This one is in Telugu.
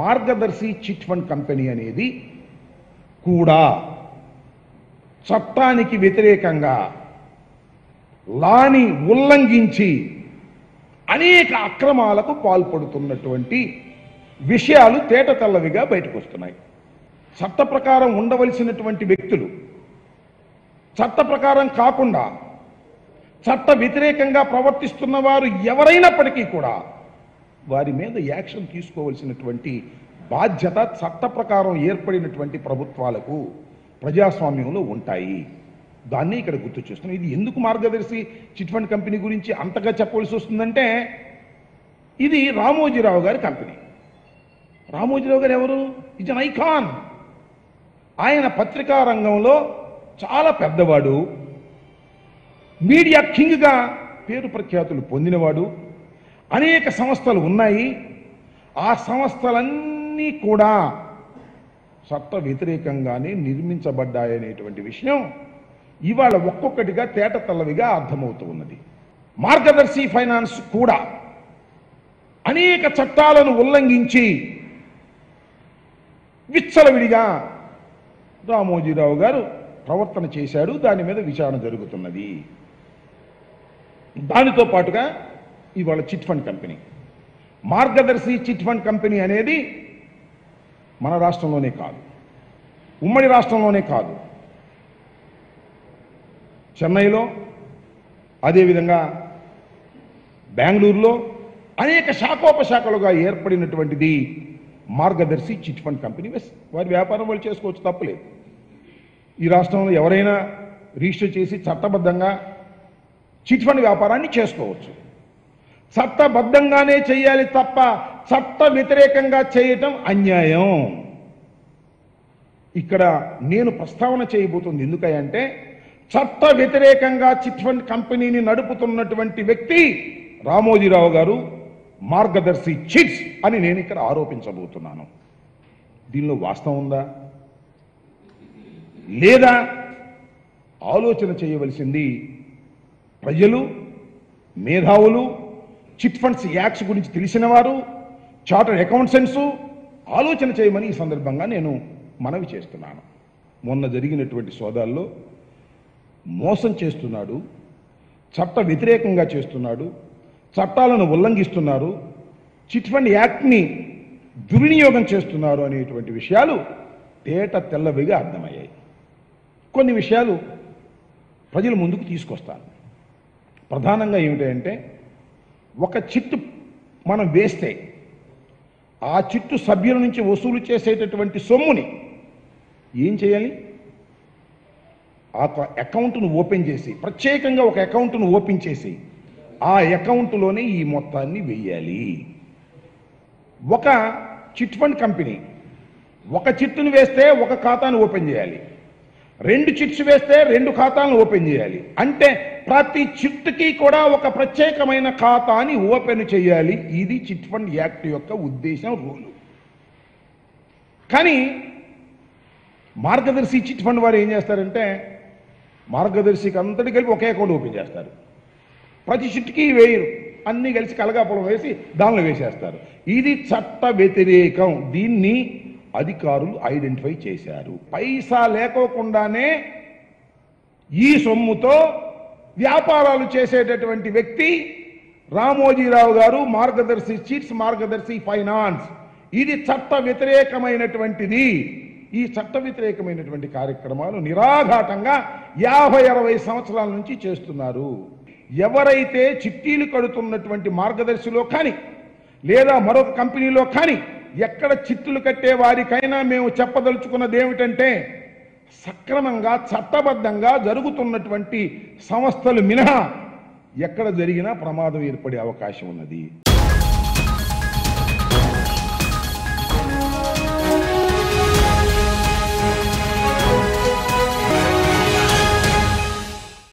మార్గదర్శి చిట్ ఫండ్ కంపెనీ అనేది కూడా చట్టానికి వ్యతిరేకంగా లాని ఉల్లంఘించి అనేక అక్రమాలకు పాల్పడుతున్నటువంటి విషయాలు తేట తెల్లవిగా బయటకు వస్తున్నాయి చట్ట ప్రకారం ఉండవలసినటువంటి వ్యక్తులు చట్ట ప్రకారం కాకుండా చట్ట వ్యతిరేకంగా ప్రవర్తిస్తున్న వారు ఎవరైనప్పటికీ కూడా వారి మీద యాక్షన్ తీసుకోవలసినటువంటి బాధ్యత చట్ట ప్రకారం ఏర్పడినటువంటి ప్రభుత్వాలకు ప్రజాస్వామ్యంలో ఉంటాయి దాన్ని ఇక్కడ గుర్తు చేస్తున్నాం ఇది ఎందుకు మార్గదర్శి చిట్ ఫండ్ కంపెనీ గురించి అంతగా చెప్పవలసి వస్తుందంటే ఇది రామోజీరావు గారి కంపెనీ రామోజీరావు గారు ఎవరు ఇజ్ అన్ ఐకాన్ ఆయన పత్రికా రంగంలో చాలా పెద్దవాడు మీడియా కింగ్గా పేరు ప్రఖ్యాతులు పొందినవాడు అనేక సంస్థలు ఉన్నాయి ఆ సంస్థలన్నీ కూడా చట్ట వ్యతిరేకంగానే నిర్మించబడ్డాయనేటువంటి విషయం ఇవాళ ఒక్కొక్కటిగా తేట తెల్లవిగా అర్థమవుతూ ఉన్నది మార్గదర్శి ఫైనాన్స్ కూడా అనేక చట్టాలను ఉల్లంఘించి విచ్చలవిడిగా రామోజీరావు గారు ప్రవర్తన చేశాడు దాని మీద విచారణ జరుగుతున్నది దానితో పాటుగా ఇవాళ chit fund company Margadarsi chit fund company అనేది మన రాష్ట్రంలోనే కాదు ఉమ్మడి రాష్ట్రంలోనే కాదు చెన్నైలో అదేవిధంగా బెంగళూరులో అనేక శాఖోపశాఖలుగా ఏర్పడినటువంటిది మార్గదర్శి చిట్ ఫండ్ కంపెనీ వెస్ వారి వ్యాపారం వాళ్ళు చేసుకోవచ్చు తప్పలేదు ఈ రాష్ట్రంలో ఎవరైనా రిజిస్టర్ చేసి చట్టబద్ధంగా చిట్ ఫండ్ వ్యాపారాన్ని చేసుకోవచ్చు చట్టబద్ధంగానే చేయాలి తప్ప చట్ట వ్యతిరేకంగా చేయటం అన్యాయం ఇక్కడ నేను ప్రస్తావన చేయబోతుంది ఎందుకంటే చట్ట వ్యతిరేకంగా చిట్ ఫండ్ కంపెనీని నడుపుతున్నటువంటి వ్యక్తి రామోజీరావు గారు మార్గదర్శి చిట్స్ అని నేను ఇక్కడ ఆరోపించబోతున్నాను దీనిలో వాస్తవం ఉందా లేదా ఆలోచన చేయవలసింది ప్రజలు మేధావులు చిట్ ఫండ్స్ యాక్ట్స్ గురించి తెలిసిన వారు చార్టర్డ్ అకౌంటెంట్స్ ఆలోచన చేయమని ఈ సందర్భంగా నేను మనవి చేస్తున్నాను మొన్న జరిగినటువంటి సోదాల్లో మోసం చేస్తున్నాడు చట్ట వ్యతిరేకంగా చేస్తున్నాడు చట్టాలను ఉల్లంఘిస్తున్నారు చిట్ ఫండ్ యాక్ట్ని దుర్వినియోగం చేస్తున్నారు అనేటువంటి విషయాలు తేట తెల్లవిగా అర్థమయ్యాయి కొన్ని విషయాలు ప్రజల ముందుకు తీసుకొస్తాను ప్రధానంగా ఏమిటంటే ఒక చిట్టు మనం వేస్తే ఆ చిట్టు సభ్యుల నుంచి వసూలు చేసేటటువంటి సొమ్ముని ఏం చేయాలి ఆ ఒక అకౌంట్ను ఓపెన్ చేసి ప్రత్యేకంగా ఒక అకౌంట్ను ఓపెన్ చేసి ఆ అకౌంట్లోనే ఈ మొత్తాన్ని వెయ్యాలి ఒక చిట్ ఫండ్ కంపెనీ ఒక చిట్టును వేస్తే ఒక ఖాతాను ఓపెన్ చేయాలి రెండు చిట్స్ వేస్తే రెండు ఖాతాలను ఓపెన్ చేయాలి అంటే ప్రతి చిట్టుకి కూడా ఒక ప్రత్యేకమైన ఖాతాని ఓపెన్ చేయాలి ఇది చిట్ ఫండ్ యాక్ట్ యొక్క ఉద్దేశం రూలు కానీ మార్గదర్శి చిట్ ఫండ్ వారు ఏం చేస్తారంటే మార్గదర్శికి అంతటి కలిపి ఒకే అకౌంట్ ఓపెన్ చేస్తారు ప్రతి చిట్టుకి వేయరు అన్ని కలిసి కలగాపులం వేసి దానిలో వేసేస్తారు ఇది చట్ట వ్యతిరేకం దీన్ని అధికారులు ఐడెంటిఫై చేశారు పైసా లేకోకుండానే ఈ సొమ్ముతో వ్యాపారాలు చేసేటటువంటి వ్యక్తి రామోజీరావు గారు మార్గదర్శి చిట్స్ మార్గదర్శి ఫైనాన్స్ ఇది చట్ట వ్యతిరేకమైనటువంటిది ఈ చట్ట వ్యతిరేకమైనటువంటి కార్యక్రమాలు నిరాఘాటంగా యాభై అరవై సంవత్సరాల నుంచి చేస్తున్నారు ఎవరైతే చిట్టీలు కడుతున్నటువంటి మార్గదర్శిలో కానీ లేదా మరొక కంపెనీలో కానీ ఎక్కడ చిట్టులు కట్టే వారికైనా మేము చెప్పదలుచుకున్నది ఏమిటంటే సక్రమంగా చట్టబద్ధంగా జరుగుతున్నటువంటి సంస్థలు మినహా ఎక్కడ జరిగినా ప్రమాదం ఏర్పడే అవకాశం ఉన్నది